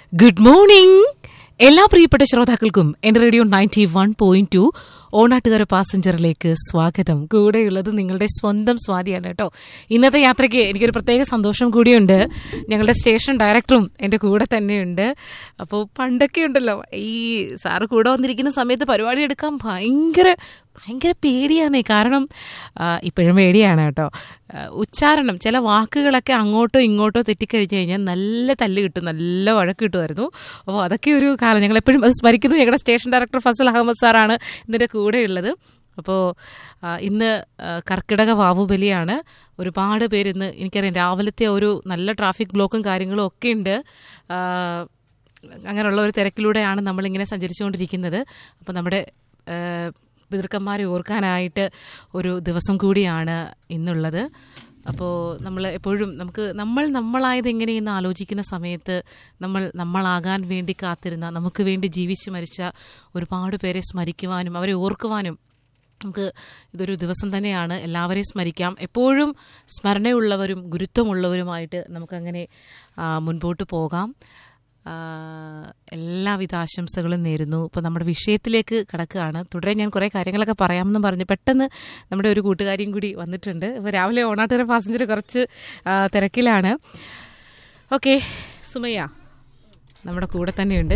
good morning എല്ലാ പ്രിയപ്പെട്ട ശ്രോതാക്കൾക്കും എന്റെ radio ninety one point two Onattukara പാസഞ്ചറിലേക്ക് സ്വാഗതം കൂടെയുള്ളത് നിങ്ങളുടെ സ്വന്തം സ്വാതിയാണ് കേട്ടോ ഇന്നത്തെ യാത്രയ്ക്ക് എനിക്കൊരു പ്രത്യേക സന്തോഷം കൂടിയുണ്ട് ഞങ്ങളുടെ സ്റ്റേഷൻ ഡയറക്ടറും എൻ്റെ കൂടെ തന്നെയുണ്ട് അപ്പോൾ പണ്ടൊക്കെ ഉണ്ടല്ലോ ഈ സാറ് കൂടെ വന്നിരിക്കുന്ന സമയത്ത് പരിപാടി എടുക്കാൻ ഭയങ്കര ഭയങ്കര പേടിയാണേ കാരണം ആ, ഇപ്പോഴും പേടിയാണ് കേട്ടോ ആ, ഉച്ചാരണം ചില വാക്കുകളൊക്കെ അങ്ങോട്ടോ ഇങ്ങോട്ടോ തെറ്റിക്കഴിഞ്ഞ് കഴിഞ്ഞാൽ നല്ല തല്ല് കിട്ടും നല്ല വഴക്ക് കിട്ടുമായിരുന്നു അപ്പോൾ അതൊക്കെ ഒരു കാലം ഞങ്ങൾ എപ്പോഴും അത് സ്മരിക്കുന്നു ഞങ്ങളുടെ സ്റ്റേഷൻ ഡയറക്ടർ ഫസൽ അഹമ്മദ് സാറാണ് ഇതിൻ്റെ കൂടെയുള്ളത് അപ്പോൾ ഇന്ന് ആ, കർക്കിടക വാവുബലിയാണ് ഒരുപാട് പേര് ഇന്ന് എനിക്കറിയാം രാവിലത്തെ ഒരു നല്ല ട്രാഫിക് ബ്ലോക്കും കാര്യങ്ങളും ഒക്കെ ഉണ്ട് ആ, അങ്ങനെയുള്ള ഒരു തിരക്കിലൂടെയാണ് നമ്മളിങ്ങനെ സഞ്ചരിച്ചുകൊണ്ടിരിക്കുന്നത് അപ്പോൾ നമ്മുടെ ആ, പിതൃക്കന്മാരെ ഓർക്കാനായിട്ട് ഒരു ദിവസം കൂടിയാണ് ഇന്നുള്ളത് അപ്പോൾ നമ്മൾ എപ്പോഴും നമുക്ക് നമ്മൾ നമ്മളായത് എങ്ങനെയെന്ന് ആലോചിക്കുന്ന സമയത്ത് നമ്മൾ നമ്മളാകാൻ വേണ്ടി കാത്തിരുന്ന നമുക്ക് വേണ്ടി ജീവിച്ചു മരിച്ച ഒരുപാട് പേരെ സ്മരിക്കുവാനും അവരെ ഓർക്കുവാനും നമുക്ക് ഇതൊരു ദിവസം തന്നെയാണ് എല്ലാവരെയും സ്മരിക്കാം എപ്പോഴും സ്മരണയുള്ളവരും ഗുരുത്വമുള്ളവരുമായിട്ട് നമുക്കങ്ങനെ ആ, മുൻപോട്ട് പോകാം ആ, എല്ലാവിധ ആശംസകളും നേരുന്നു ഇപ്പോൾ നമ്മുടെ വിഷയത്തിലേക്ക് കടക്കുകയാണ് തുടരെ ഞാൻ കുറേ കാര്യങ്ങളൊക്കെ പറയാമെന്ന് പറഞ്ഞ് പെട്ടെന്ന് നമ്മുടെ ഒരു കൂട്ടുകാരിയും കൂടി വന്നിട്ടുണ്ട് ഇപ്പോൾ രാവിലെ ഓണാട്ടുകര പാസഞ്ചർ കുറച്ച് ആ, തിരക്കിലാണ് ഓക്കെ സുമയ്യ നമ്മുടെ കൂടെ തന്നെയുണ്ട്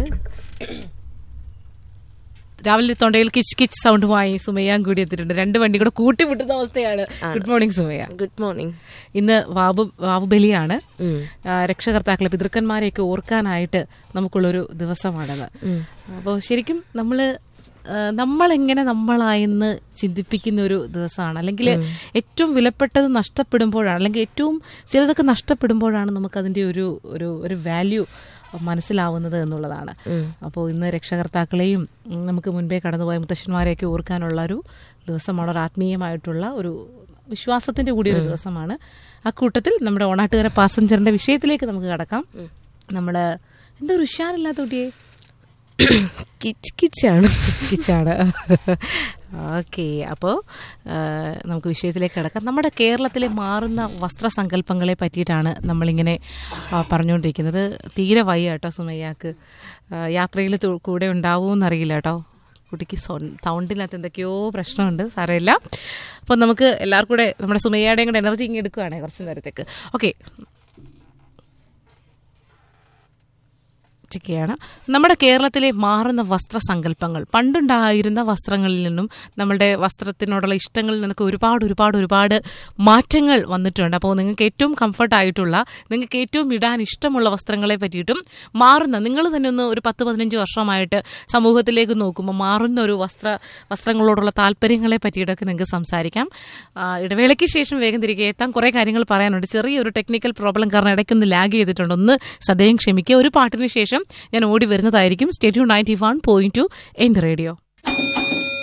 രാവിലെ തൊണ്ടയിൽ കിച്ച് കിച്ച് സൗണ്ടുമായി സുമയ്യാൻ കൂടി എത്തിയിട്ടുണ്ട് രണ്ട് വണ്ടി കൂടെ കൂട്ടിമുട്ടുന്ന അവസ്ഥയാണ് good morning Sumayya good morning ഇന്ന് വാബു വാവുബലിയാണ് ആ, രക്ഷകർത്താക്കളെ പിതൃക്കന്മാരെയൊക്കെ ഓർക്കാനായിട്ട് നമുക്കുള്ളൊരു ദിവസമാണെന്ന് അപ്പോൾ ശരിക്കും നമ്മൾ നമ്മളെങ്ങനെ നമ്മളായെന്ന് ചിന്തിപ്പിക്കുന്ന ഒരു ദിവസമാണ് അല്ലെങ്കിൽ ഏറ്റവും വിലപ്പെട്ടത് നഷ്ടപ്പെടുമ്പോഴാണ് അല്ലെങ്കിൽ ഏറ്റവും ചിലതൊക്കെ നഷ്ടപ്പെടുമ്പോഴാണ് നമുക്കതിൻ്റെ ഒരു ഒരു ഒരു വാല്യൂ മനസ്സിലാവുന്നത് എന്നുള്ളതാണ് അപ്പോൾ ഇന്ന് രക്ഷകർത്താക്കളെയും ഉം, നമുക്ക് മുൻപേ കടന്നുപോയ മുത്തശ്ശന്മാരെയൊക്കെ ഓർക്കാനുള്ള ഒരു ദിവസമാണ് ഒരു ആത്മീയമായിട്ടുള്ള ഒരു വിശ്വാസത്തിന്റെ കൂടി ഒരു ദിവസമാണ് ആ കൂട്ടത്തിൽ നമ്മുടെ ഓണാട്ടുകാര പാസഞ്ചറിന്റെ വിഷയത്തിലേക്ക് നമുക്ക് കടക്കാം നമ്മള് എന്താ ഒരു ഉഷാറില്ലാത്ത കുട്ടിയെ കിച്ച് കിച്ചാണ് കിച്ചാണ് ഓക്കെ അപ്പോൾ നമുക്ക് വിഷയത്തിലേക്ക് കിടക്കാം നമ്മുടെ കേരളത്തിലെ മാറുന്ന വസ്ത്രസങ്കല്പങ്ങളെ പറ്റിയിട്ടാണ് നമ്മളിങ്ങനെ ആ, പറഞ്ഞുകൊണ്ടിരിക്കുന്നത് തീരെ വയ്യ കേട്ടോ സുമയ്യാക്ക് യാത്രയിൽ തു- കൂടെ ഉണ്ടാവുമെന്നറിയില്ല കേട്ടോ കുട്ടിക്ക് സൗണ്ടിനകത്ത് എന്തൊക്കെയോ പ്രശ്നമുണ്ട് സാരമില്ല അപ്പോൾ നമുക്ക് എല്ലാവർക്കും കൂടെ നമ്മുടെ സുമയ്യയുടെയും കൂടെ എനർജി ഇങ്ങനെ എടുക്കുകയാണെ കുറച്ച് നേരത്തേക്ക് ഓക്കെ ചിക്കയാണ് നമ്മുടെ കേരളത്തിലെ മാറുന്ന വസ്ത്രസങ്കല്പങ്ങൾ പണ്ടുണ്ടായിരുന്ന വസ്ത്രങ്ങളിൽ നിന്നും നമ്മളുടെ വസ്ത്രത്തിനോടുള്ള ഇഷ്ടങ്ങളിൽ നിന്നൊക്കെ ഒരുപാട് ഒരുപാട് ഒരുപാട് മാറ്റങ്ങൾ വന്നിട്ടുണ്ട് അപ്പോൾ നിങ്ങൾക്ക് ഏറ്റവും കംഫർട്ട് ആയിട്ടുള്ള നിങ്ങൾക്ക് ഏറ്റവും ഇടാൻ ഇഷ്ടമുള്ള വസ്ത്രങ്ങളെ പറ്റിയിട്ടും മാറുന്ന നിങ്ങൾ തന്നെ ഒന്ന് ഒരു പത്ത് പതിനഞ്ച് വർഷമായിട്ട് സമൂഹത്തിലേക്ക് നോക്കുമ്പോൾ മാറുന്ന ഒരു വസ്ത്ര വസ്ത്രങ്ങളോടുള്ള താല്പര്യങ്ങളെ പറ്റിയിട്ടൊക്കെ നിങ്ങൾക്ക് സംസാരിക്കാം ആ, ഇടവേളയ്ക്ക് ശേഷം വേഗം തിരികെ എത്താൻ കുറേ കാര്യങ്ങൾ പറയാനുണ്ട് ചെറിയൊരു ടെക്നിക്കൽ പ്രോബ്ലം കാരണം ഇടയ്ക്കൊന്ന് ലാഗ് ചെയ്തിട്ടുണ്ട് ഒന്ന് സദയം ക്ഷമിക്കുക ഒരു പാട്ടിന് ശേഷം ഞാൻ ഓടി വരുന്നതായിരിക്കും സ്റ്റേറ്റ്യൂ ninety one point two N radio